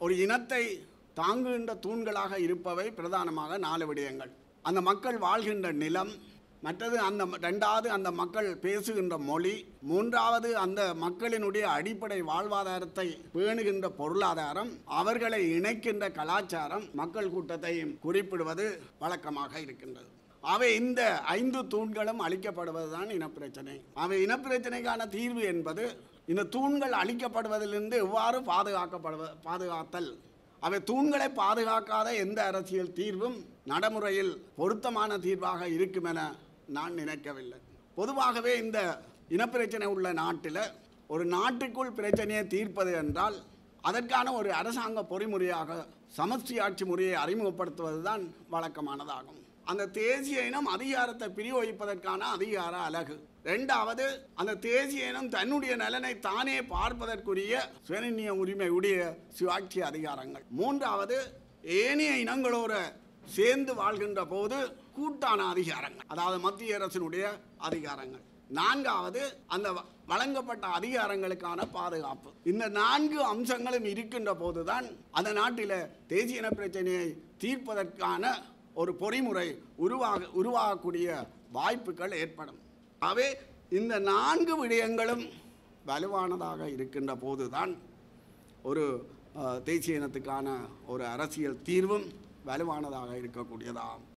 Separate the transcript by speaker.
Speaker 1: ஒரு இனத்தை தாங்குகின்ற தூண்களாக இருப்பவை பிரதானமாக நாலு விடயங்கள் அந்த மக்கள் வாழ்கின்ற நிலம் மற்றது அந்த ரெண்டாவது அந்த மக்கள் பேசுகின்ற மொழி மூன்றாவது அந்த மக்களினுடைய அடிப்படை வாழ்வாதாரத்தை பேணுகின்ற பொருளாதாரம் அவர்களை இணைக்கின்ற கலாச்சாரம் மக்கள் கூட்டத்தையும் குறிப்பிடுவது வழக்கமாக இருக்கின்றது அவை இந்த ஐந்து தூண்களும் அளிக்கப்படுவதுதான் இனப்பிரச்சனை அவை இனப்பிரச்சனைக்கான தீர்வு என்பது இந்த தூண்கள் அளிக்கப்படுவதிலிருந்து எவ்வாறு பாதுகாக்கப்படுவ பாதுகாத்தல் அவை தூண்களை பாதுகாக்காத எந்த அரசியல் தீர்வும் நடைமுறையில் பொருத்தமான தீர்வாக இருக்கும் என நான் நினைக்கவில்லை பொதுவாகவே இந்த இனப்பிரச்சனை உள்ள நாட்டில் ஒரு நாட்டுக்குள் பிரச்சனையை தீர்ப்பது என்றால் அதற்கான ஒரு அரசாங்க பொறிமுறையாக சமஷ்டி ஆட்சி முறையை அறிமுகப்படுத்துவது தான் வழக்கமானதாகும் அந்த தேசிய இனம் அதிகாரத்தை பிரிவகிப்பதற்கான அதிகார அலகு ரெண்டாவது அந்த தேசிய இனம் தன்னுடைய நலனை தானே பார்ப்பதற்குரிய சுயநிர்ணய உரிமை உடைய சுயாட்சி அதிகாரங்கள் மூன்றாவது ஏனைய இனங்களோட சேர்ந்து வாழ்கின்ற போது கூட்டான அதிகாரங்கள் அதாவது மத்திய அரசினுடைய அதிகாரங்கள் நான்காவது அந்த வ- வழங்கப்பட்ட அதிகாரங்களுக்கான பாதுகாப்பு இந்த நான்கு அம்சங்களும் இருக்கின்ற போதுதான் அந்த நாட்டில் தேசிய இன பிரச்சனையை தீர்ப்பதற்கான ஒரு பொறிமுறை உருவாக உருவாகக்கூடிய வாய்ப்புகள் ஏற்படும் ஆகவே இந்த நான்கு விடயங்களும் வலுவானதாக இருக்கின்ற போதுதான் ஒரு அஹ், தேசிய இனத்துக்கான ஒரு அரசியல் தீர்வும் வலுவானதாக இருக்கக்கூடியதாகும்